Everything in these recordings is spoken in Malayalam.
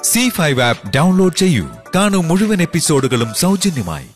സി ഫൈവ് ആപ്പ് ഡൗൺലോഡ് ചെയ്യൂ കാണൂ മുഴുവൻ എപ്പിസോഡുകളും സൗജന്യമായി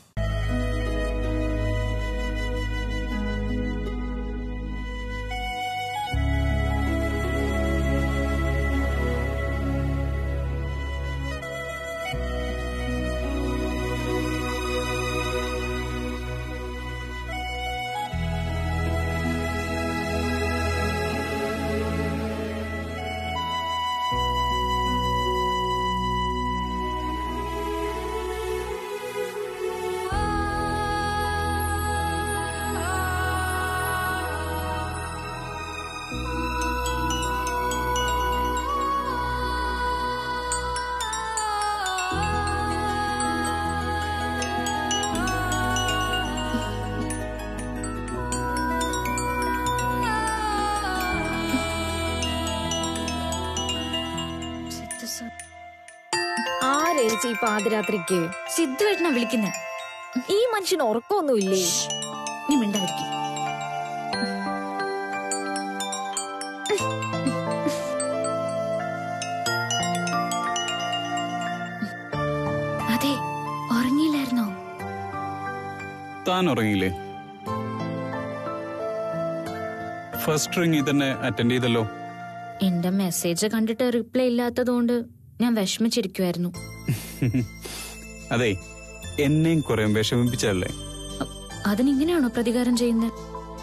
ആരേച്ചി ഈ പാതിരാത്രിക്ക് സിദ്ധുവേട്ടനാ വിളിക്കുന്നെ ഈ മനുഷ്യന് ഉറക്കമൊന്നുമില്ലേ നീ മിണ്ടാതിരിക്കും അതെ ഉറങ്ങിയില്ലായിരുന്നോ താൻ ഉറങ്ങിയില്ലേ ഫസ്റ്റ് റിംഗ് തന്നെ അറ്റൻഡ് ചെയ്തല്ലോ എന്റെ മെസ്സേജ് കണ്ടിട്ട് റിപ്ലൈ ഇല്ലാത്തതുകൊണ്ട് ഞാൻ വിഷമിച്ചിരിക്കുമായിരുന്നു അതെ എന്നെയും കുറെ വിഷമിപ്പിച്ചല്ലേ അതിനിങ്ങനെയാണോ പ്രതികാരം ചെയ്യുന്നത്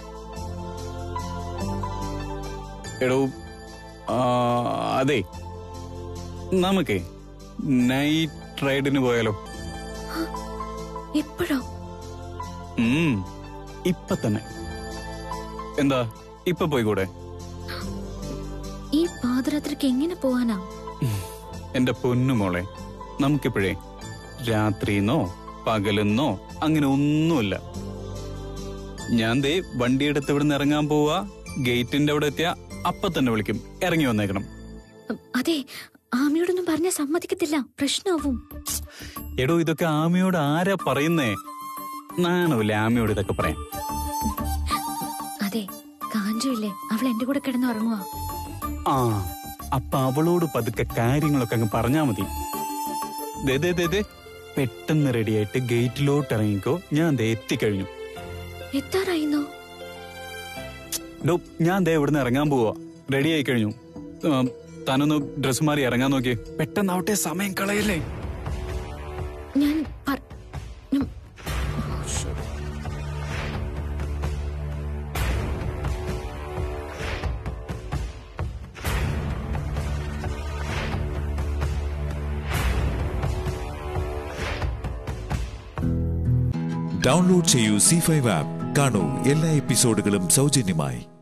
എടോ ആ, അതെ നമുക്കേ നൈറ്റ് റൈഡിന് പോയാലോ എപ്പോഴോ ഉം, ഇപ്പൊ തന്നെ എന്താ ഇപ്പൊ പോയിക്കൂടെ ഈ പാതിരാത്രിക്ക് എങ്ങനെ പോവാനാ എന്റെ പൊന്നു മോളെ നമുക്കിപ്പോഴേ രാത്രിന്നോ പകലെന്നോ അങ്ങനെ ഒന്നുമില്ല ഞാൻ ദേ വണ്ടിയെടുത്ത് ഇവിടുന്ന് ഇറങ്ങാൻ പോവാ ഗേറ്റിന്റെ അവിടെ എത്തിയ അപ്പൊ തന്നെ വിളിക്കും ഇറങ്ങി വന്നേക്കണം അതെ ആമിയോടൊന്നും പറഞ്ഞാൽ സമ്മതിക്കത്തില്ല പ്രശ്നമാവും എടോ ഇതൊക്കെ ആമയോട് ആരാ പറയുന്നേ നാണല്ലേ ആമയോട് ഇതൊക്കെ പറയാൻ അതെ കാഞ്ചു ഇല്ലേ അവൾ എന്റെ കൂടെ കിടന്ന് ഉറങ്ങുവാ ആ അപ്പൊ അവളോട് പതുക്കെ കാര്യങ്ങളൊക്കെ അങ്ങ് പറഞ്ഞാ മതി ദേ ദേ ദേ ദേ പെട്ടെന്ന് റെഡിയായിട്ട് ഗേറ്റിലോട്ട് ഇറങ്ങിക്കോ ഞാൻ ദേ എത്തിക്കഴിഞ്ഞു എത്താറായിന്നോ ഡോ ഞാൻ ദേ ഇവിടുന്ന് ഇറങ്ങാൻ പോവാ റെഡി ആയി കഴിഞ്ഞു ആ, താനൊന്ന് ഡ്രസ് മാറി ഇറങ്ങാൻ നോക്കിയേ പെട്ടെന്നാവട്ടെ സമയം കളയല്ലേ ഞാൻ പർ- ഞാൻ- ഡൗൺലോഡ് ചെയ്യൂ സി ഫൈവ് ആപ്പ് കാണൂ എല്ലാ എപ്പിസോഡുകളും സൗജന്യമായി